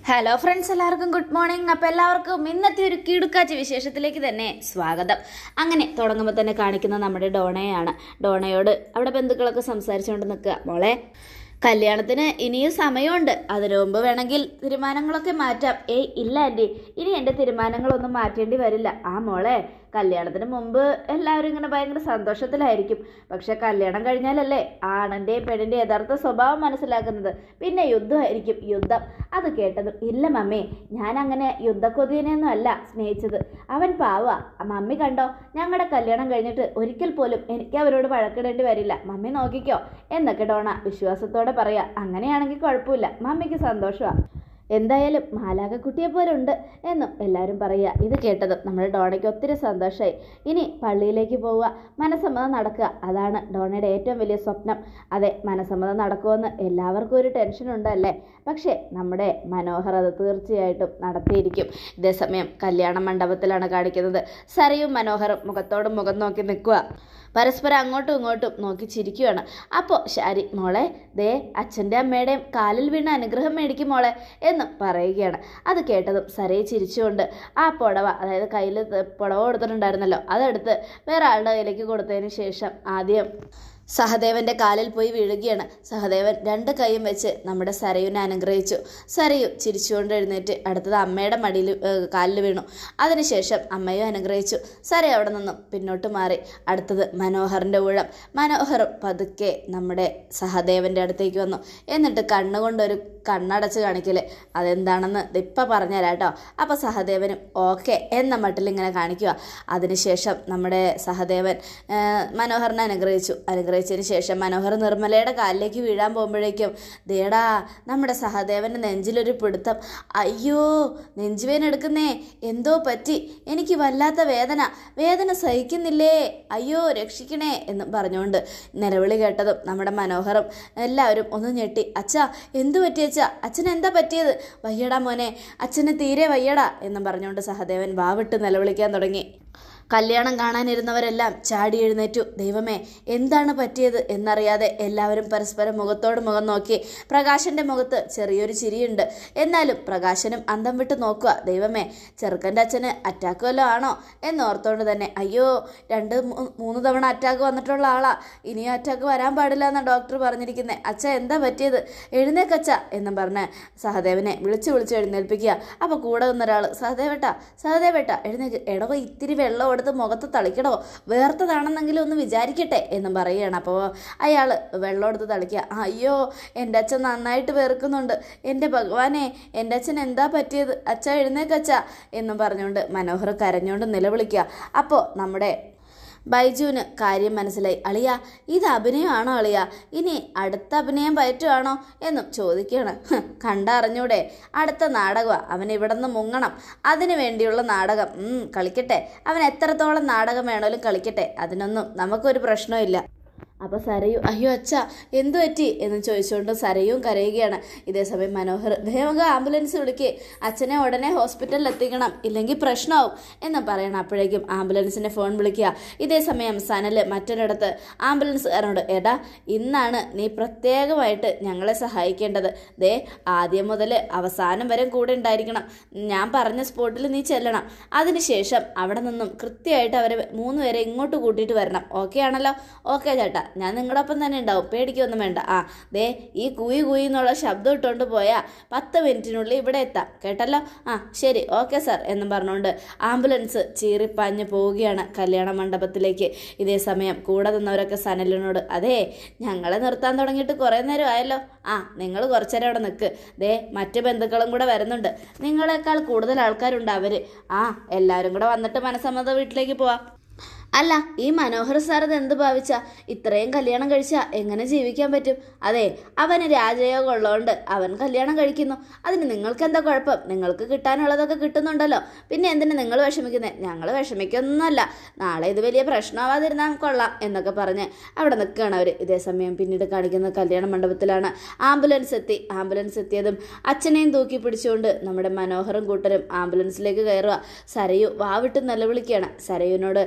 hello friends എല്ലാവർക്കും good morning അപ്പോൾ എല്ലാവർക്കും ഇന്നത്തെ ഒരു കിടുക്കാച്ച വിശേഷത്തിലേക്ക് തന്നെ സ്വാഗതം അങ്ങനെ തുടങ്ങുമ്പോൾ തന്നെ കാണിക്കുന്ന നമ്മുടെ ഡോണയാണ് ഡോണയോട് അവിടെ ബന്ധുക്കളൊക്കെ സംസാരിച്ചുകൊണ്ട് നിൽക്കുക മോളെ കല്യാണത്തിന് ഇനിയും സമയമുണ്ട് അതിനു മുമ്പ് വേണമെങ്കിൽ തീരുമാനങ്ങളൊക്കെ മാറ്റാം ഏയ് ഇല്ല ആൻറ്റി ഇനി എൻ്റെ തീരുമാനങ്ങളൊന്നും മാറ്റേണ്ടി വരില്ല ആ മോളെ കല്യാണത്തിന് മുമ്പ് എല്ലാവരും ഇങ്ങനെ ഭയങ്കര സന്തോഷത്തിലായിരിക്കും പക്ഷെ കല്യാണം കഴിഞ്ഞാലല്ലേ ആണിൻ്റെയും പെണ്ണിൻ്റെയും യഥാർത്ഥ സ്വഭാവം മനസ്സിലാക്കുന്നത് പിന്നെ യുദ്ധമായിരിക്കും യുദ്ധം അത് കേട്ടതും ഇല്ല മമ്മി ഞാൻ അങ്ങനെ യുദ്ധക്കൊതിയനെയൊന്നും അല്ല സ്നേഹിച്ചത് അവൻ പാവ മമ്മി കണ്ടോ ഞങ്ങളുടെ കല്യാണം കഴിഞ്ഞിട്ട് ഒരിക്കൽ പോലും എനിക്ക് അവരോട് വഴക്കിടേണ്ടി വരില്ല മമ്മി നോക്കിക്കോ എന്നൊക്കെ ഡോണ വിശ്വാസത്തോടെ പറയാ അങ്ങനെയാണെങ്കിൽ കുഴപ്പമില്ല മമ്മിക്ക് സന്തോഷമാണ് എന്തായാലും മാലാകക്കുട്ടിയെ പോലെ ഉണ്ട് എന്നും എല്ലാവരും പറയുക ഇത് കേട്ടതും നമ്മുടെ ഡോണയ്ക്ക് ഒത്തിരി സന്തോഷമായി ഇനി പള്ളിയിലേക്ക് പോവുക മനസ്സമ്മതം നടക്കുക അതാണ് ഡോണയുടെ ഏറ്റവും വലിയ സ്വപ്നം അതെ മനസ്സമ്മതം നടക്കുമെന്ന് എല്ലാവർക്കും ഒരു ടെൻഷൻ ഉണ്ടല്ലേ പക്ഷേ നമ്മുടെ മനോഹർ അത് തീർച്ചയായിട്ടും നടത്തിയിരിക്കും ഇതേസമയം കല്യാണ മണ്ഡപത്തിലാണ് കാണിക്കുന്നത് സരയും മനോഹറും മുഖത്തോട് മുഖം നോക്കി നിൽക്കുക പരസ്പരം അങ്ങോട്ടും ഇങ്ങോട്ടും നോക്കി ചിരിക്കുകയാണ് അപ്പോൾ ശാരി മോളെ ദേ അച്ഛൻ്റെ അമ്മയുടെയും കാലിൽ വീണ അനുഗ്രഹം മേടിക്കും മോളെ എന്നും പറയുകയാണ് അത് കേട്ടതും സരയെ ചിരിച്ചുകൊണ്ട് ആ പുടവ അതായത് കയ്യിൽ പുടവ കൊടുത്തിട്ടുണ്ടായിരുന്നല്ലോ അതെടുത്ത് വേറെ ആളുടെ കയ്യിലേക്ക് കൊടുത്തതിന് ശേഷം ആദ്യം സഹദേവന്റെ കാലിൽ പോയി വീഴുകയാണ് സഹദേവൻ രണ്ട് കൈയും വെച്ച് നമ്മുടെ സരയുനെ അനുഗ്രഹിച്ചു സരയു ചിരിച്ചുകൊണ്ട് എഴുന്നേറ്റ് അടുത്തത് അമ്മയുടെ മടിയിൽ ഏഹ്, കാലിൽ വീണു അതിനുശേഷം അമ്മയും അനുഗ്രഹിച്ചു സര അവിടെ നിന്നും പിന്നോട്ട് മാറി അടുത്തത് മനോഹറിൻ്റെ ഊഴം മനോഹറും പതുക്കെ നമ്മുടെ സഹദേവന്റെ അടുത്തേക്ക് വന്നു എന്നിട്ട് കണ്ണുകൊണ്ടൊരു കണ്ണടച്ച് കാണിക്കല് അതെന്താണെന്ന് ഇപ്പം പറഞ്ഞുതരാം കേട്ടോ അപ്പോൾ സഹദേവനും ഓക്കെ എന്ന മട്ടിൽ ഇങ്ങനെ കാണിക്കുക അതിനുശേഷം നമ്മുടെ സഹദേവൻ ആ, മനോഹറിനെ അനുഗ്രഹിച്ചു അനുഗ്രഹിച്ചതിന് ശേഷം മനോഹർ നിർമ്മലയുടെ കാലിലേക്ക് വീഴാൻ പോകുമ്പോഴേക്കും ദേടാ നമ്മുടെ സഹദേവൻ്റെ നെഞ്ചിലൊരു പിടുത്തം അയ്യോ നെഞ്ചുവേന എടുക്കുന്നേ എന്തോ പറ്റി എനിക്ക് വല്ലാത്ത വേദന വേദന സഹിക്കുന്നില്ലേ അയ്യോ രക്ഷിക്കണേ എന്ന് പറഞ്ഞുകൊണ്ട് നിലവിളി കേട്ടതും നമ്മുടെ മനോഹറും എല്ലാവരും ഒന്ന് ഞെട്ടി അച്ഛാ എന്തു പറ്റി അച്ഛാ അച്ഛന് എന്താ പറ്റിയത് വയ്യടാ മോനെ അച്ഛന് തീരെ വയ്യടാ എന്നും പറഞ്ഞുകൊണ്ട് സഹദേവൻ വാവിട്ട് നിലവിളിക്കാൻ തുടങ്ങി കല്യാണം കാണാനിരുന്നവരെല്ലാം ചാടി എഴുന്നേറ്റു ദൈവമേ എന്താണ് പറ്റിയത് എന്നറിയാതെ എല്ലാവരും പരസ്പരം മുഖത്തോട് മുഖം നോക്കി പ്രകാശന്റെ മുഖത്ത് ചെറിയൊരു ചിരിയുണ്ട് എന്നാലും പ്രകാശനും അന്തം വിട്ട് നോക്കുക ദൈവമേ ചെറുക്കൻ്റെ അച്ഛന് അറ്റാക്ക് വല്ലതും ആണോ എന്നോർത്തോണ്ട് തന്നെ അയ്യോ രണ്ട് മൂ- മൂന്ന് തവണ അറ്റാക്ക് വന്നിട്ടുള്ള ആളാ ഇനിയും അറ്റാക്ക് വരാൻ പാടില്ല എന്നാണ് ഡോക്ടർ പറഞ്ഞിരിക്കുന്നത് അച്ഛ എന്താ പറ്റിയത് എഴുന്നേക്കച്ച എന്നും പറഞ്ഞ് സഹദേവനെ വിളിച്ചു വിളിച്ച് എഴുന്നേൽപ്പിക്കുക അപ്പോൾ കൂടെ നിന്നൊരാൾ സഹദേവേട്ട സഹദേവേട്ട എഴുന്നേക്ക് എടവ ഇത്തിരി വെള്ളം എടുത്ത് മുഖത്ത് തളിക്കടോ വേർത്തതാണെന്നെങ്കിലും ഒന്ന് വിചാരിക്കട്ടെ എന്നും പറയുകയാണ് അപ്പോൾ അയാൾ വെള്ളം എടുത്ത് തളിക്കുക അയ്യോ എൻ്റെ അച്ഛൻ നന്നായിട്ട് വേർക്കുന്നുണ്ട് എൻ്റെ ഭഗവാനെ എൻ്റെ അച്ഛൻ എന്താ പറ്റിയത് അച്ഛ എഴുന്നേക്കച്ച എന്നും പറഞ്ഞുകൊണ്ട് മനോഹർ കരഞ്ഞുകൊണ്ട് നിലവിളിക്കുക അപ്പോൾ നമ്മുടെ ബൈജുവിന് കാര്യം മനസ്സിലായി അളിയ ഇത് അഭിനയമാണോ അളിയ ഇനി അടുത്ത അഭിനയം പറ്റുവാണോ എന്നും ചോദിക്കുകയാണ് ഹ്, കണ്ടറിഞ്ഞൂടെ അടുത്ത നാടകമാണ് അവൻ ഇവിടെ നിന്ന് മുങ്ങണം അതിനു വേണ്ടിയുള്ള നാടകം ഉം, കളിക്കട്ടെ അവൻ എത്രത്തോളം നാടകം വേണേലും കളിക്കട്ടെ അതിനൊന്നും നമുക്കൊരു പ്രശ്നമില്ല അപ്പോൾ സരയു അയ്യോ അച്ഛ എന്തു പറ്റി എന്ന് ചോദിച്ചുകൊണ്ട് സരയും കരയുകയാണ് ഇതേസമയം മനോഹർ വേഗം ആംബുലൻസ് വിളിക്ക് അച്ഛനെ ഉടനെ ഹോസ്പിറ്റലിൽ എത്തിക്കണം ഇല്ലെങ്കിൽ പ്രശ്നമാവും എന്ന് പറയണം അപ്പോഴേക്കും ആംബുലൻസിനെ ഫോൺ വിളിക്കുക ഇതേസമയം സനൽ മറ്റൊരിടത്ത് ആംബുലൻസുകാരനോട് എടാ ഇന്നാണ് നീ പ്രത്യേകമായിട്ട് ഞങ്ങളെ സഹായിക്കേണ്ടത് ദേ ആദ്യം മുതൽ അവസാനം വരെ കൂടെ ഉണ്ടായിരിക്കണം ഞാൻ പറഞ്ഞ സ്പോട്ടിൽ നീ ചെല്ലണം അതിനുശേഷം അവിടെ നിന്നും കൃത്യമായിട്ട് അവരെ മൂന്ന് പേരെ ഇങ്ങോട്ട് കൂട്ടിയിട്ട് വരണം ഓക്കെ ആണല്ലോ ഓക്കെ ചേട്ടാ ഞാൻ നിങ്ങളുടെ ഒപ്പം തന്നെ ഉണ്ടാവും പേടിക്കൊന്നും വേണ്ട ആ ദേ ഈ കൂയി കൂയി എന്നുള്ള ശബ്ദം ഇട്ടുകൊണ്ട് പോയാൽ പത്ത് മിനിറ്റിനുള്ളിൽ ഇവിടെ എത്താം കേട്ടല്ലോ ആ ശരി ഓക്കെ സാർ എന്നും പറഞ്ഞുകൊണ്ട് ആംബുലൻസ് ചീറിപ്പാഞ്ഞ് പോവുകയാണ് കല്യാണ മണ്ഡപത്തിലേക്ക് ഇതേ സമയം കൂടെ നിന്നവരൊക്കെ സനലിനോട് അതെ ഞങ്ങളെ നിർത്താൻ തുടങ്ങിയിട്ട് കുറേ നേരം ആയല്ലോ ആ നിങ്ങൾ കുറച്ചേരം അവിടെ നിൽക്ക് ദേ മറ്റ് ബന്ധുക്കളും കൂടെ വരുന്നുണ്ട് നിങ്ങളെക്കാൾ കൂടുതൽ ആൾക്കാരുണ്ട് അവർ ആ എല്ലാവരും കൂടെ വന്നിട്ട് മനസ്സമ്മത വീട്ടിലേക്ക് പോവാം അല്ല ഈ മനോഹർ സാർ ഇത് എന്ത് ഭാവിച്ച ഇത്രയും കല്യാണം കഴിച്ചാൽ എങ്ങനെ ജീവിക്കാൻ പറ്റും അതെ അവന് രാജയോഗം ഉള്ളതുകൊണ്ട് അവൻ കല്യാണം കഴിക്കുന്നു അതിന് നിങ്ങൾക്ക് എന്താ കുഴപ്പം നിങ്ങൾക്ക് കിട്ടാനുള്ളതൊക്കെ കിട്ടുന്നുണ്ടല്ലോ പിന്നെ എന്തിനു നിങ്ങൾ വിഷമിക്കുന്നത് ഞങ്ങൾ വിഷമിക്കൊന്നുമല്ല നാളെ ഇത് വലിയ പ്രശ്നമാവാതിരുന്നാൽ കൊള്ളാം എന്നൊക്കെ പറഞ്ഞ് അവിടെ നിൽക്കുകയാണ് അവർ ഇതേസമയം പിന്നീട് കാണിക്കുന്ന കല്യാണ മണ്ഡപത്തിലാണ് ആംബുലൻസ് എത്തി ആംബുലൻസ് എത്തിയതും അച്ഛനെയും തൂക്കി പിടിച്ചുകൊണ്ട് നമ്മുടെ മനോഹറും കൂട്ടരും ആംബുലൻസിലേക്ക് കയറുക സരയു വാവിട്ട് നിലവിളിക്കുകയാണ് സരയുവിനോട് മനോഹർ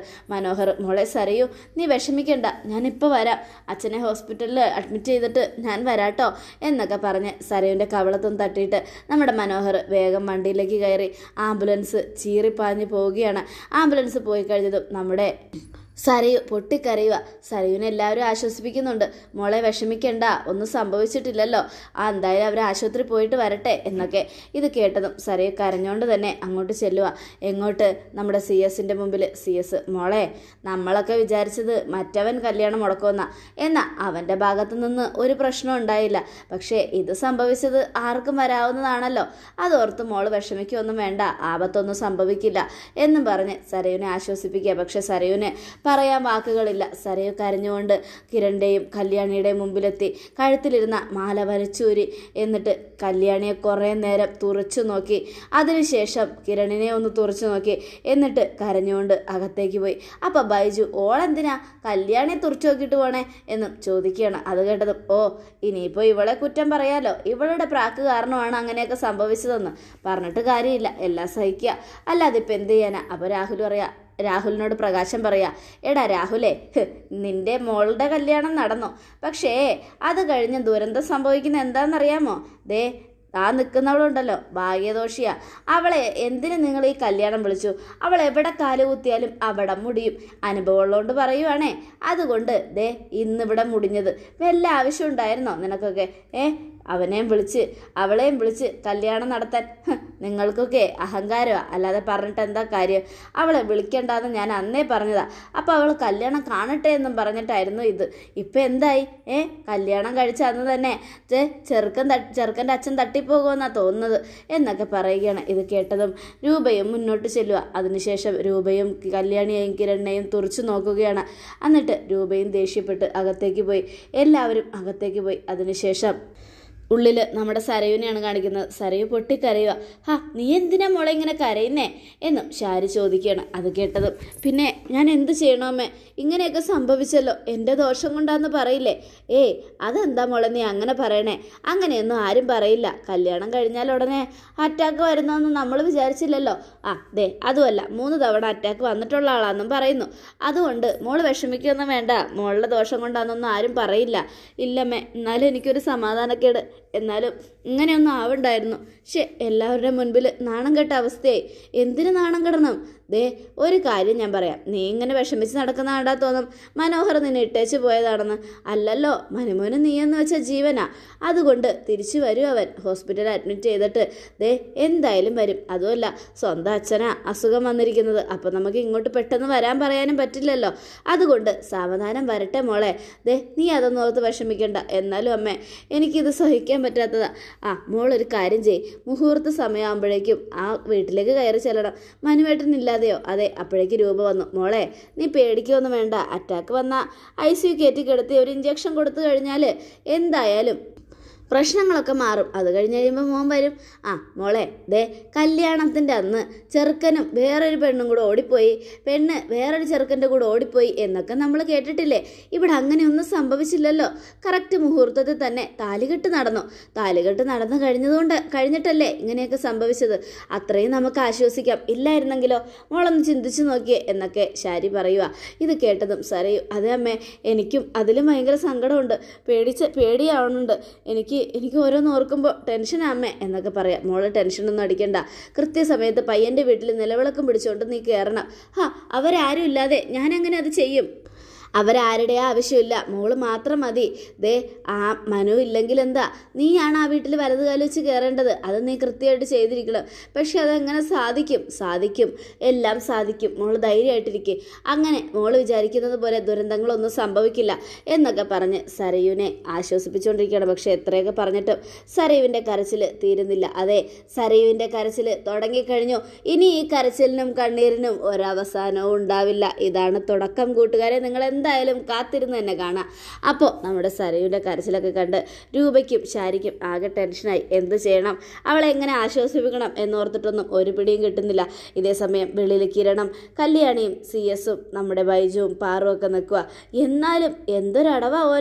മനോഹർ മോളെ സരയൂ നീ വിഷമിക്കണ്ട ഞാനിപ്പോൾ വരാം അച്ഛനെ ഹോസ്പിറ്റലിൽ അഡ്മിറ്റ് ചെയ്തിട്ട് ഞാൻ വരാട്ടോ എന്നൊക്കെ പറഞ്ഞ് സരയുവിൻ്റെ കവളത്തും തട്ടിയിട്ട് നമ്മുടെ മനോഹർ വേഗം വണ്ടിയിലേക്ക് കയറി ആംബുലൻസ് ചീറിപ്പാഞ്ഞ് പോവുകയാണ് ആംബുലൻസ് പോയി കഴിഞ്ഞതും നമ്മുടെ സരയു പൊട്ടിക്കരയുക സരയുവിനെ എല്ലാവരും ആശ്വസിപ്പിക്കുന്നുണ്ട് മോളെ വിഷമിക്കണ്ട ഒന്നും സംഭവിച്ചിട്ടില്ലല്ലോ ആ എന്തായാലും അവർ ആശുപത്രി പോയിട്ട് വരട്ടെ എന്നൊക്കെ ഇത് കേട്ടതും സരയു കരഞ്ഞുകൊണ്ട് തന്നെ അങ്ങോട്ട് ചെല്ലുക എങ്ങോട്ട് നമ്മുടെ സി എസിൻ്റെ മുമ്പിൽ സി എസ് മോളെ നമ്മളൊക്കെ വിചാരിച്ചത് മറ്റവൻ കല്യാണം മുടക്കുമെന്ന എന്നാ അവൻ്റെ ഭാഗത്തു നിന്ന് ഒരു പ്രശ്നം ഉണ്ടായില്ല പക്ഷേ ഇത് സംഭവിച്ചത് ആർക്കും വരാവുന്നതാണല്ലോ അതോർത്ത് മോള് വിഷമിക്കൊന്നും വേണ്ട ആപത്തൊന്നും സംഭവിക്കില്ല എന്നും പറഞ്ഞ് സരയുവിനെ ആശ്വസിപ്പിക്കുക പക്ഷെ സരയുവിന് പറയാൻ വാക്കുകളില്ല സരയു കരഞ്ഞുകൊണ്ട് കിരണിൻ്റെയും കല്യാണിയുടെയും മുമ്പിലെത്തി കഴുത്തിലിരുന്ന മാല വലിച്ചൂരി എന്നിട്ട് കല്യാണിയെ കുറേ നേരം തുറച്ചു നോക്കി അതിനുശേഷം കിരണിനെ ഒന്ന് തുറച്ചു നോക്കി എന്നിട്ട് കരഞ്ഞുകൊണ്ട് അകത്തേക്ക് പോയി അപ്പം ബൈജു ഓളെന്തിനാ കല്യാണിയെ തുറച്ചു നോക്കിയിട്ട് പോണേ എന്നും ചോദിക്കുകയാണ് അത് കേട്ടതും ഓ ഇനിയിപ്പോൾ ഇവളെ കുറ്റം പറയാലോ ഇവളുടെ പ്രാക്ക് കാരണമാണ് അങ്ങനെയൊക്കെ സംഭവിച്ചതെന്ന് പറഞ്ഞിട്ട് കാര്യമില്ല എല്ലാം സഹിക്കുക അല്ലാതെ ഇപ്പം എന്ത് ചെയ്യാനാ അപ്പോൾ രാഹുൽ പറയാ രാഹുലിനോട് പ്രകാശം പറയാ എടാ രാഹുലേ ഹ്, നിന്റെ മോളുടെ കല്യാണം നടന്നു പക്ഷേ അത് കഴിഞ്ഞ് ദുരന്തം സംഭവിക്കുന്ന എന്താണെന്നറിയാമോ ദേ ആ നിൽക്കുന്നവളുണ്ടല്ലോ ഭാഗ്യദോഷിയാ അവളെ എന്തിനു നിങ്ങൾ ഈ കല്യാണം വിളിച്ചു അവൾ എവിടെ കാലുകുത്തിയാലും അവിടെ മുടിയും അനുഭവമുള്ളതുകൊണ്ട് പറയുവാണേ അതുകൊണ്ട് ദേ ഇന്നിവിടെ മുടിഞ്ഞത് വല്ല ആവശ്യം ഉണ്ടായിരുന്നോ നിനക്കൊക്കെ ഏ അവനെയും വിളിച്ച് അവളെയും വിളിച്ച് കല്യാണം നടത്താൻ ഹ്, നിങ്ങൾക്കൊക്കെ അഹങ്കാരമാണ് അല്ലാതെ പറഞ്ഞിട്ട് എന്താ കാര്യം അവളെ വിളിക്കണ്ടെന്ന് ഞാൻ അന്നേ പറഞ്ഞതാ അപ്പോൾ അവൾ കല്യാണം കാണട്ടെ എന്നും പറഞ്ഞിട്ടായിരുന്നു ഇത് ഇപ്പം എന്തായി ഏ കല്യാണം കഴിച്ച അന്ന് തന്നെ ചെ ചെറുക്കൻ ത ചെറുക്കൻ്റെ അച്ഛൻ തട്ടിപ്പോകുമെന്നാണ് തോന്നുന്നത് എന്നൊക്കെ പറയുകയാണ് ഇത് കേട്ടതും രൂപയും മുന്നോട്ട് ചെല്ലുക അതിനുശേഷം രൂപയും കല്യാണിയെയും കിരണിനെയും തുറച്ചു നോക്കുകയാണ് എന്നിട്ട് രൂപയും ദേഷ്യപ്പെട്ട് അകത്തേക്ക് പോയി എല്ലാവരും അകത്തേക്ക് പോയി അതിനുശേഷം ഉള്ളിൽ നമ്മുടെ സരയുവിനെയാണ് കാണിക്കുന്നത് സരയു പൊട്ടിക്കരയുക ഹാ നീ എന്തിനാ മോളെ ഇങ്ങനെ കരയുന്നേ എന്നും ഷാരി ചോദിക്കുകയാണ് അത് കേട്ടതും പിന്നെ ഞാൻ എന്ത് ചെയ്യണമേ ഇങ്ങനെയൊക്കെ സംഭവിച്ചല്ലോ എൻ്റെ ദോഷം കൊണ്ടാന്ന് പറയില്ലേ ഏയ് അതെന്താ മോളെ നീ അങ്ങനെ പറയണേ അങ്ങനെയൊന്നും ആരും പറയില്ല കല്യാണം കഴിഞ്ഞാൽ ഉടനെ അറ്റാക്ക് വരുന്നതെന്ന് നമ്മൾ വിചാരിച്ചില്ലല്ലോ ആ ദേ അതുമല്ല മൂന്ന് തവണ അറ്റാക്ക് വന്നിട്ടുള്ള ആളാണെന്നും പറയുന്നു അതുകൊണ്ട് മോള് വിഷമിക്കൊന്നും വേണ്ട മോളുടെ ദോഷം കൊണ്ടാണെന്നൊന്നും ആരും പറയില്ല ഇല്ലമ്മേ എന്നാലും എനിക്കൊരു സമാധാനക്കേട് എന്നാലും ഇങ്ങനെയൊന്നും ആവണ്ടായിരുന്നു പക്ഷെ എല്ലാവരുടെ മുൻപിൽ നാണം കെട്ട അവസ്ഥയായി എന്തിനു നാണം കെടണം ദേ ഒരു കാര്യം ഞാൻ പറയാം നീ ഇങ്ങനെ വിഷമിച്ച് നടക്കുന്ന കണ്ടാ തോന്നും മനോഹർ നിന്നെ ഇട്ടേച്ച് പോയതാണെന്ന് അല്ലല്ലോ മനുമോന് നീയെന്ന് വെച്ച ജീവനാ അതുകൊണ്ട് തിരിച്ചു വരും അവൻ ഹോസ്പിറ്റലിൽ അഡ്മിറ്റ് ചെയ്തിട്ട് ദേ എന്തായാലും വരും അതുമല്ല സ്വന്തം അച്ഛനാ അസുഖം വന്നിരിക്കുന്നത് അപ്പം നമുക്ക് ഇങ്ങോട്ട് പെട്ടെന്ന് വരാൻ പറയാനും പറ്റില്ലല്ലോ അതുകൊണ്ട് സാവധാനം വരട്ടെ മോളെ ദേ നീ അതൊന്നും ഓർത്ത് വിഷമിക്കണ്ട എന്നാലും അമ്മേ എനിക്കിത് സഹിക്കാൻ പറ്റാത്തതാ ആ മോളൊരു കാര്യം ചെയ് മുഹൂർത്ത സമയമാകുമ്പോഴേക്കും ആ വീട്ടിലേക്ക് കയറി ചെല്ലണം മനുവേട്ടനില്ലാതെയോ അതെ അപ്പോഴേക്ക് രൂപ വന്നു മോളെ നീ പേടിക്കൊന്നും വേണ്ട അറ്റാക്ക് വന്നാൽ ഐ സി യു കയറ്റി കിടത്തി ഒരു ഇഞ്ചക്ഷൻ കൊടുത്തു കഴിഞ്ഞാൽ എന്തായാലും പ്രശ്നങ്ങളൊക്കെ മാറും അത് കഴിഞ്ഞ് കഴിയുമ്പോൾ മോൻ വരും ആ മോളെ ദേ കല്യാണത്തിൻ്റെ അന്ന് ചെറുക്കനും വേറൊരു പെണ്ണും കൂടെ ഓടിപ്പോയി പെണ്ണ് വേറൊരു ചെറുക്കൻ്റെ കൂടെ ഓടിപ്പോയി എന്നൊക്കെ നമ്മൾ കേട്ടിട്ടില്ലേ ഇവിടെ അങ്ങനെയൊന്നും സംഭവിച്ചില്ലല്ലോ കറക്റ്റ് മുഹൂർത്തത്തിൽ തന്നെ താലികെട്ട് നടന്നു താലികെട്ട് നടന്നു കഴിഞ്ഞതുകൊണ്ട് കഴിഞ്ഞിട്ടല്ലേ ഇങ്ങനെയൊക്കെ സംഭവിച്ചത് അത്രയും നമുക്ക് ആശ്വസിക്കാം ഇല്ലായിരുന്നെങ്കിലോ മോളൊന്ന് ചിന്തിച്ചു നോക്കിയേ എന്നൊക്കെ ശാരി പറയുക ഇത് കേട്ടതും സരയു അതെ അമ്മേ എനിക്കും അതിലും ഭയങ്കര സങ്കടമുണ്ട് പേടിച്ച് പേടിയാവുന്നുണ്ട് എനിക്ക് എനിക്ക് ഓരോന്ന് ഓർക്കുമ്പോൾ ടെൻഷനാ അമ്മേ എന്നൊക്കെ പറയാം മോള് ടെൻഷനൊന്നും അടിക്കണ്ട കൃത്യസമയത്ത് പയ്യൻ്റെ വീട്ടിൽ നിലവിളക്കം പിടിച്ചുകൊണ്ട് നീ കയറണം ഹാ അവരാരും ഇല്ലാതെ ഞാൻ അങ്ങനെ അത് ചെയ്യും അവരാരുടെ ആവശ്യമില്ല മോള് മാത്രം മതി ദേ ആ മനു ഇല്ലെങ്കിൽ എന്താ നീയാണ് ആ വീട്ടിൽ വലത് കാലം വെച്ച് കയറേണ്ടത് അത് നീ കൃത്യമായിട്ട് ചെയ്തിരിക്കണം പക്ഷെ അതെങ്ങനെ സാധിക്കും സാധിക്കും എല്ലാം സാധിക്കും മോള് ധൈര്യമായിട്ടിരിക്കെ അങ്ങനെ മോള് വിചാരിക്കുന്നത് പോലെ ദുരന്തങ്ങളൊന്നും സംഭവിക്കില്ല എന്നൊക്കെ പറഞ്ഞ് സരയുവിനെ ആശ്വസിപ്പിച്ചുകൊണ്ടിരിക്കുകയാണ് പക്ഷെ എത്രയൊക്കെ പറഞ്ഞിട്ടും സരയുവിൻ്റെ കരച്ചിൽ തീരുന്നില്ല അതെ സരയുവിൻ്റെ കരച്ചിൽ തുടങ്ങിക്കഴിഞ്ഞു ഇനി ഈ കരച്ചിലിനും കണ്ണീരിനും ഒരവസാനവും ഉണ്ടാവില്ല ഇതാണ് തുടക്കം കൂട്ടുകാരെ നിങ്ങൾ എന്തായാലും കാത്തിരുന്ന് തന്നെ കാണാം അപ്പോൾ നമ്മുടെ സരയുടെ കരച്ചിലൊക്കെ കണ്ട് രൂപയ്ക്കും ശാരിക്കും ആകെ ടെൻഷനായി എന്ത് ചെയ്യണം അവളെ എങ്ങനെ ആശ്വസിപ്പിക്കണം എന്നോർത്തിട്ടൊന്നും ഒരു പിടിയും കിട്ടുന്നില്ല ഇതേ സമയം വെളിയിൽ കിരണം കല്യാണിയും സി എസും നമ്മുടെ ബൈജുവും പാറും ഒക്കെ നിൽക്കുക എന്നാലും എന്തൊരടവാ ഓൻ്റെ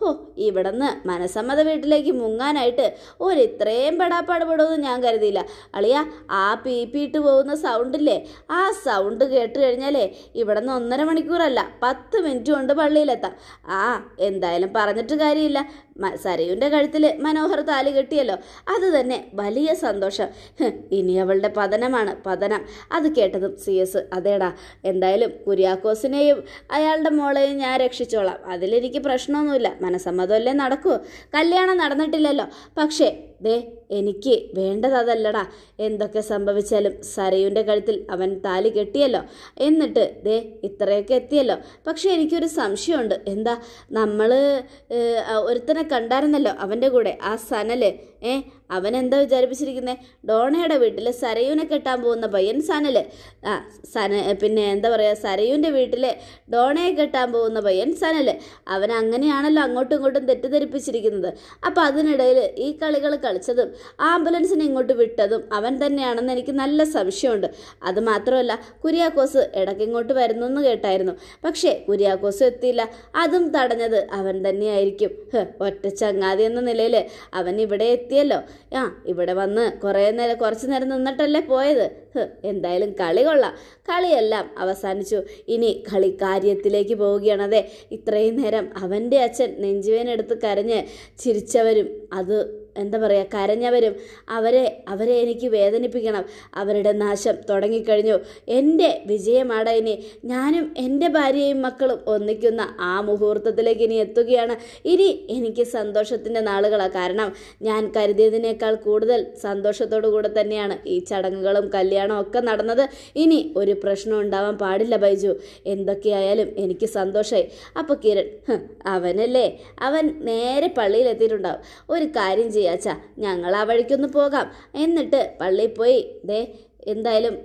ഓ ഇവിടുന്ന് മനസ്സമ്മത വീട്ടിലേക്ക് മുങ്ങാനായിട്ട് ഒരു ഇത്രയും പെടാപ്പാട് പെടുമെന്ന് ഞാൻ കരുതിയില്ല അളിയ ആ പീ പീട്ട് പോകുന്ന സൗണ്ടില്ലേ ആ സൗണ്ട് കേട്ട് കഴിഞ്ഞാലേ ഇവിടുന്ന് ഒന്നര മണിക്കൂറല്ല പത്ത് മിനിറ്റ് കൊണ്ട് പള്ളിയിലെത്താം ആ എന്തായാലും പറഞ്ഞിട്ട് കാര്യമില്ല മ- സരയുവിൻ്റെ കഴുത്തിൽ മനോഹർ താലി കെട്ടിയല്ലോ അത് തന്നെ വലിയ സന്തോഷം ഹ്, ഇനി അവളുടെ പതനമാണ് പതനം അത് കേട്ടതും സി എസ് അതേടാ എന്തായാലും കുര്യാക്കോസിനെയും അയാളുടെ മോളെയും ഞാൻ രക്ഷിച്ചോളാം അതിലെനിക്ക് പ്രശ്നമൊന്നുമില്ല മനസ്സമ്മതമല്ലേ നടക്കൂ കല്യാണം നടന്നിട്ടില്ലല്ലോ പക്ഷേ ദേ എനിക്ക് വേണ്ടത് അതല്ലടാ എന്തൊക്കെ സംഭവിച്ചാലും സരയുൻ്റെ കഴുത്തിൽ അവൻ താലി കെട്ടിയല്ലോ എന്നിട്ട് ദേ ഇത്രയൊക്കെ എത്തിയല്ലോ പക്ഷെ എനിക്കൊരു സംശയമുണ്ട് എന്താ നമ്മൾ ഒരുത്തനെ കണ്ടായിരുന്നല്ലോ അവൻ്റെ കൂടെ ആ സനല് ഏ അവൻ എന്താ വിചാരിപ്പിച്ചിരിക്കുന്നത് ഡോണയുടെ വീട്ടിൽ സരയുനെ കെട്ടാൻ പോകുന്ന പയ്യൻ സനല് ആ സന പിന്നെ എന്താ പറയുക സരയുൻ്റെ വീട്ടിലെ ഡോണയെ കെട്ടാൻ പോകുന്ന പയ്യൻ സനല് അവൻ അങ്ങനെയാണല്ലോ അങ്ങോട്ടും ഇങ്ങോട്ടും തെറ്റിദ്ധരിപ്പിച്ചിരിക്കുന്നത് അപ്പം അതിനിടയിൽ ഈ കളികൾ കളിച്ചതും ആംബുലൻസിനെ ഇങ്ങോട്ട് വിട്ടതും അവൻ തന്നെയാണെന്ന് എനിക്ക് നല്ല സംശയമുണ്ട് അത് മാത്രമല്ല കുര്യാക്കോസ് ഇടയ്ക്ക് ഇങ്ങോട്ട് വരുന്നു എന്ന് കേട്ടായിരുന്നു പക്ഷേ കുര്യാക്കോസ് എത്തിയില്ല അതും തടഞ്ഞത് അവൻ തന്നെയായിരിക്കും ഹ്, ഒറ്റ ചങ്ങാതി എന്ന നിലയിൽ അവൻ ഇവിടെ എത്തിയല്ലോ ആ ഇവിടെ വന്ന് കുറേ നേരം കുറച്ച് നേരം നിന്നിട്ടല്ലേ പോയത് ഹ്, എന്തായാലും കളി കൊള്ളാം കളിയെല്ലാം അവസാനിച്ചു ഇനി കളി കാര്യത്തിലേക്ക് പോവുകയാണ് അതെ ഇത്രയും നേരം അവൻ്റെ അച്ഛൻ നെഞ്ചുവേനെടുത്ത് കരഞ്ഞ് ചിരിച്ചവരും അത് എന്താ പറയുക കരഞ്ഞവരും അവരെ അവരെ എനിക്ക് വേദനിപ്പിക്കണം അവരുടെ നാശം തുടങ്ങിക്കഴിഞ്ഞു എൻ്റെ വിജയമാട ഇനി ഞാനും എൻ്റെ ഭാര്യയും മക്കളും ഒന്നിക്കുന്ന ആ മുഹൂർത്തത്തിലേക്ക് ഇനി എത്തുകയാണ് ഇനി എനിക്ക് സന്തോഷത്തിൻ്റെ നാളുകളാണ് കാരണം ഞാൻ കരുതിയതിനേക്കാൾ കൂടുതൽ സന്തോഷത്തോടു കൂടെ തന്നെയാണ് ഈ ചടങ്ങുകളും കല്യാണവും ഒക്കെ നടന്നത് ഇനി ഒരു പ്രശ്നം ഉണ്ടാവാൻ പാടില്ല ബൈജു എന്തൊക്കെയായാലും എനിക്ക് സന്തോഷമായി അപ്പോൾ കിരൺ ഹ്, അവനല്ലേ അവൻ നേരെ പള്ളിയിലെത്തിയിട്ടുണ്ടാവും ഒരു കാര്യം ചെയ്യാച്ചാ ഞങ്ങൾ ആ വഴിക്കൊന്ന് പോകാം എന്നിട്ട് പള്ളിയിൽ പോയി ദേ എന്തായാലും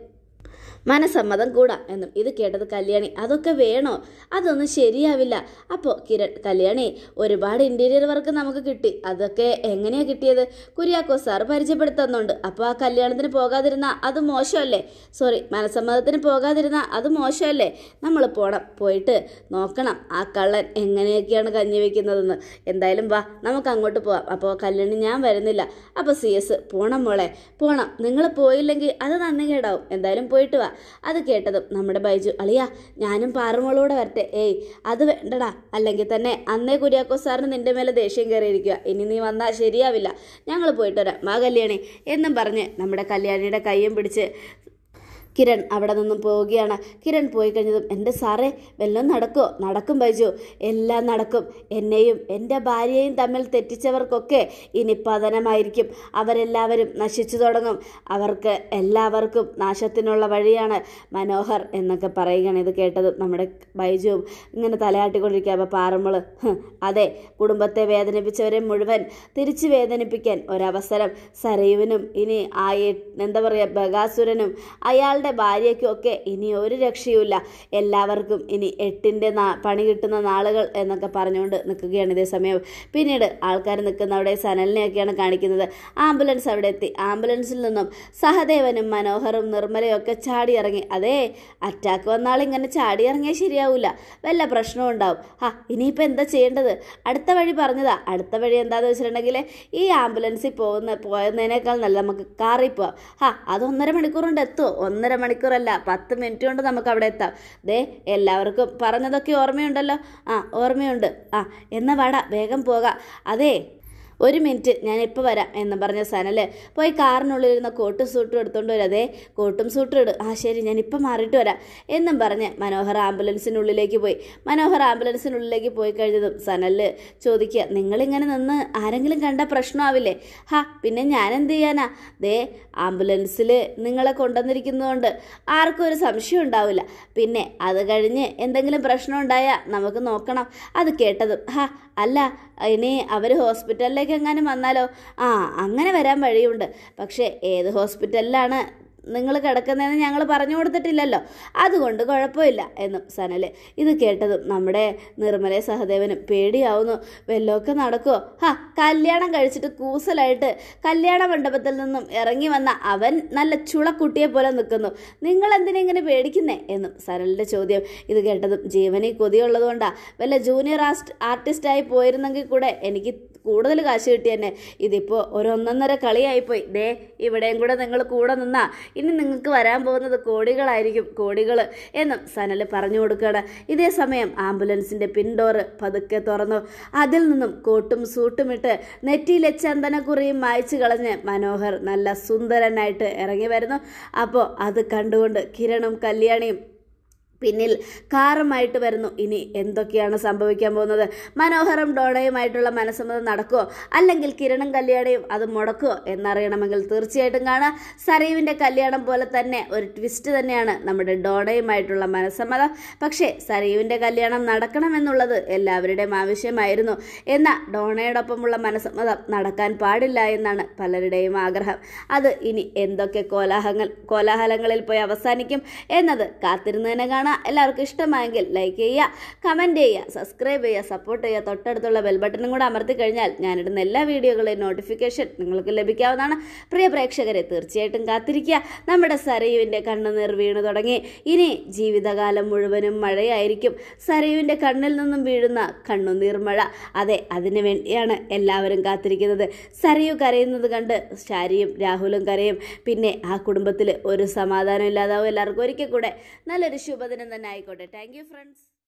മനസമ്മതം കൂടാം എന്നും ഇത് കേട്ടത് കല്യാണി അതൊക്കെ വേണോ അതൊന്നും ശരിയാവില്ല അപ്പോൾ കിരൺ കല്യാണി ഒരുപാട് ഇൻറ്റീരിയർ വർക്ക് നമുക്ക് കിട്ടി അതൊക്കെ എങ്ങനെയാ കിട്ടിയത് കുര്യാക്കോ സാർ പരിചയപ്പെടുത്തുന്നുണ്ട് അപ്പോൾ ആ കല്യാണത്തിന് പോകാതിരുന്ന അത് മോശമല്ലേ സോറി മനസമ്മതത്തിന് പോകാതിരുന്ന അത് മോശമല്ലേ നമ്മൾ പോണം പോയിട്ട് നോക്കണം ആ കള്ളൻ എങ്ങനെയൊക്കെയാണ് കഞ്ഞി വെക്കുന്നതെന്ന് എന്തായാലും വാ നമുക്ക് അങ്ങോട്ട് പോവാം അപ്പോൾ കല്യാണി ഞാൻ വരുന്നില്ല അപ്പോൾ സി എസ് പോണം മോളെ പോണം നിങ്ങൾ പോയില്ലെങ്കിൽ അത് നന്ദി കേടാവും എന്തായാലും പോയിട്ട് വാ അത് കേട്ടതും നമ്മുടെ ബൈജു അളിയ ഞാനും പാറുമോളൂടെ വരട്ടെ ഏയ് അത് വേണ്ടടാ അല്ലെങ്കിൽ തന്നെ അന്നേ കുര്യാക്കോ സാറിന് നിന്റെ മേലെ ദേഷ്യം കയറിയിരിക്കുക ഇനി നീ വന്നാൽ ശരിയാവില്ല ഞങ്ങൾ പോയിട്ട് വരാം മാ കല്യാണി എന്നും പറഞ്ഞ് നമ്മുടെ കല്യാണിയുടെ കയ്യും പിടിച്ച് കിരൺ അവിടെ നിന്നും പോവുകയാണ് കിരൺ പോയി കഴിഞ്ഞതും എൻ്റെ സാറേ വല്ലതും നടക്കുമോ നടക്കും ബൈജു എല്ലാം നടക്കും എന്നെയും എൻ്റെ ഭാര്യയെയും തമ്മിൽ തെറ്റിച്ചവർക്കൊക്കെ ഇനി പതനമായിരിക്കും അവരെല്ലാവരും നശിച്ചു തുടങ്ങും അവർക്ക് എല്ലാവർക്കും നാശത്തിനുള്ള വഴിയാണ് മനോഹർ എന്നൊക്കെ പറയുകയാണ് ഇത് കേട്ടതും നമ്മുടെ ബൈജുവും ഇങ്ങനെ തലയാട്ടിക്കൊണ്ടിരിക്കുക അപ്പോൾ പാറമ്മള് "ഹ്, അതെ കുടുംബത്തെ വേദനിപ്പിച്ചവരെ മുഴുവൻ തിരിച്ചു വേദനിപ്പിക്കാൻ ഒരവസരം സരയുവിനും ഇനി ആ എ- എന്താ പറയുക ബഗാസുരനും അയാളുടെ ഭാര്യയ്ക്കും ഒക്കെ ഇനി ഒരു രക്ഷയുമില്ല എല്ലാവർക്കും ഇനി എട്ടിൻ്റെ നാ പണി കിട്ടുന്ന നാളുകൾ എന്നൊക്കെ പറഞ്ഞുകൊണ്ട് നിൽക്കുകയാണ് ഇതേ സമയം പിന്നീട് ആൾക്കാർ നിൽക്കുന്ന അവിടെ സനലിനെയൊക്കെയാണ് കാണിക്കുന്നത് ആംബുലൻസ് അവിടെ എത്തി ആംബുലൻസിൽ നിന്നും സഹദേവനും മനോഹറും നിർമ്മലയും ഒക്കെ ചാടി ഇറങ്ങി അതേ അറ്റാക്ക് വന്നാൽ ഇങ്ങനെ ചാടി ഇറങ്ങിയാൽ ശരിയാവില്ല വല്ല പ്രശ്നവും ഉണ്ടാവും ആ ഇനിയിപ്പോൾ എന്താ ചെയ്യേണ്ടത് അടുത്ത വഴി പറഞ്ഞതാ അടുത്ത വഴി എന്താണെന്ന് വെച്ചിട്ടുണ്ടെങ്കിൽ ഈ ആംബുലൻസിൽ പോകുന്ന പോയതിനേക്കാൾ നല്ല നമുക്ക് കാറിൽ പോവാം ആ അത് ഒന്നര മണിക്കൂർ കൊണ്ട് എത്തുമോ ഒന്നര മണിക്കൂറല്ല പത്ത് മിനിറ്റ് കൊണ്ട് നമുക്ക് അവിടെ എത്താം ദേ എല്ലാവർക്കും പറഞ്ഞതൊക്കെ ഓർമ്മയുണ്ടല്ലോ ആ ഓർമ്മയുണ്ട് ആ എന്നാ വാടാ വേഗം പോകാം അതേ ഒരു മിനിറ്റ് ഞാൻ ഇപ്പോൾ വരാം എന്ന് പറഞ്ഞ സനല് പോയി കാറിനുള്ളിലിരുന്ന കോട്ടും സൂട്ടും എടുത്തുകൊണ്ട് വരും അതേ കോട്ടും സൂട്ടും ഇട് ആ ശരി ഞാൻ ഇപ്പം മാറിയിട്ട് വരാം എന്നും പറഞ്ഞ് മനോഹർ ആംബുലൻസിനുള്ളിലേക്ക് പോയി മനോഹർ ആംബുലൻസിനുള്ളിലേക്ക് പോയി കഴിഞ്ഞതും സനല് ചോദിക്കുക നിങ്ങളിങ്ങനെ നിന്ന് ആരെങ്കിലും കണ്ട പ്രശ്നമാവില്ലേ ഹാ പിന്നെ ഞാൻ എന്ത് ചെയ്യാനാ ദേ ആംബുലൻസിൽ നിങ്ങളെ കൊണ്ടുവന്നിരിക്കുന്നതുകൊണ്ട് ആർക്കും ഒരു സംശയം ഉണ്ടാവില്ല പിന്നെ അത് കഴിഞ്ഞ് എന്തെങ്കിലും പ്രശ്നം ഉണ്ടായാൽ നമുക്ക് നോക്കണം അത് കേട്ടതും ഹാ അല്ല ഇനി അവർ ഹോസ്പിറ്റലിലേക്ക് എങ്ങാനും വന്നാലോ ആ അങ്ങനെ വരാൻ വഴിയുണ്ട് പക്ഷേ ഏത് ഹോസ്പിറ്റലിലാണ് നിങ്ങൾ കിടക്കുന്നതെന്ന് ഞങ്ങൾ പറഞ്ഞു കൊടുത്തിട്ടില്ലല്ലോ അതുകൊണ്ട് കുഴപ്പമില്ല എന്നും സനല് ഇത് കേട്ടതും നമ്മുടെ നിർമ്മല സഹദേവനും പേടിയാവുന്നു വല്ലതൊക്കെ നടക്കുമോ ഹാ കല്യാണം കഴിച്ചിട്ട് കൂസലായിട്ട് കല്യാണ മണ്ഡപത്തിൽ നിന്നും ഇറങ്ങി വന്ന അവൻ നല്ല ചുളക്കുട്ടിയെ പോലെ നിൽക്കുന്നു നിങ്ങൾ എന്തിനാ ഇങ്ങനെ പേടിക്കുന്നേ എന്നും സനലിൻ്റെ ചോദ്യം ഇത് കേട്ടതും ജീവനിൽ കൊതിയുള്ളതുകൊണ്ടാ വല്ല ജൂനിയർ ആസ്റ്റ് ആർട്ടിസ്റ്റായി പോയിരുന്നെങ്കിൽ കൂടെ എനിക്ക് കൂടുതൽ കാശ് കിട്ടി തന്നെ ഇതിപ്പോൾ ഒരു ഒന്നൊന്നര കളിയായിപ്പോയി ദേ ഇവിടെയും കൂടെ നിങ്ങൾ കൂടെ നിന്നാ ഇനി നിങ്ങൾക്ക് വരാൻ പോകുന്നത് കോടികളായിരിക്കും കോടികൾ എന്നും സനൽ പറഞ്ഞു കൊടുക്കുകയാണ് ഇതേ സമയം ആംബുലൻസിൻ്റെ പിൻഡോറ് പതുക്കെ തുറന്നു അതിൽ നിന്നും കോട്ടും സൂട്ടും ഇട്ട് നെറ്റിയിലെ ചന്ദനക്കുറിയും മായ്ച്ചു കളഞ്ഞ് മനോഹർ നല്ല സുന്ദരനായിട്ട് ഇറങ്ങി വരുന്നു അപ്പോൾ അത് കണ്ടുകൊണ്ട് കിരണും കല്യാണിയും പിന്നിൽ കാറുമായിട്ട് വരുന്നു ഇനി എന്തൊക്കെയാണ് സംഭവിക്കാൻ പോകുന്നത് മനോഹരം ഡോണയുമായിട്ടുള്ള മനസ്സമ്മതം നടക്കുമോ അല്ലെങ്കിൽ കിരണും കല്യാണിയും അത് മുടക്കുമോ എന്നറിയണമെങ്കിൽ തീർച്ചയായിട്ടും കാണാം സരീവിൻ്റെ കല്യാണം പോലെ തന്നെ ഒരു ട്വിസ്റ്റ് തന്നെയാണ് നമ്മുടെ ഡോണയുമായിട്ടുള്ള മനസ്സമ്മതം പക്ഷേ സരീവിൻ്റെ കല്യാണം നടക്കണമെന്നുള്ളത് എല്ലാവരുടെയും ആവശ്യമായിരുന്നു എന്നാൽ ഡോണയോടൊപ്പമുള്ള മനസ്സമ്മതം നടക്കാൻ പാടില്ല എന്നാണ് പലരുടെയും ആഗ്രഹം അത് ഇനി എന്തൊക്കെ കോലാഹലങ്ങൾ കോലാഹലങ്ങളിൽ പോയി അവസാനിക്കും എന്നത് കാത്തിരുന്ന് തന്നെ കാണാം എല്ലാവർക്കും ഇഷ്ടമായെങ്കിൽ ലൈക്ക് ചെയ്യുക കമൻറ്റ് ചെയ്യുക സബ്സ്ക്രൈബ് ചെയ്യുക സപ്പോർട്ട് ചെയ്യുക തൊട്ടടുത്തുള്ള ബെൽ ബട്ടണും കൂടെ അമർത്തി കഴിഞ്ഞാൽ ഞാനിടുന്ന എല്ലാ വീഡിയോകളുടെയും നോട്ടിഫിക്കേഷൻ നിങ്ങൾക്ക് ലഭിക്കാവുന്നതാണ് പ്രിയ പ്രേക്ഷകരെ തീർച്ചയായിട്ടും കാത്തിരിക്കുക നമ്മുടെ സരയുവിൻ്റെ കണ്ണുനീർ വീണു തുടങ്ങി ഇനി ജീവിതകാലം മുഴുവനും മഴയായിരിക്കും സരയുവിൻ്റെ കണ്ണിൽ നിന്നും വീഴുന്ന കണ്ണുനീർ മഴ അതെ അതിനു വേണ്ടിയാണ് എല്ലാവരും കാത്തിരിക്കുന്നത് സരയു കരയുന്നത് കണ്ട് ശാരിയും രാഹുലും കരയും പിന്നെ ആ കുടുംബത്തിൽ ഒരു സമാധാനം ഇല്ലാതാവും എല്ലാവർക്കും ഒരിക്കൽ കൂടെ നല്ലൊരു ശുഭദിനം തന്നെ ആയിക്കോട്ടെ താങ്ക് യു ഫ്രണ്ട്സ്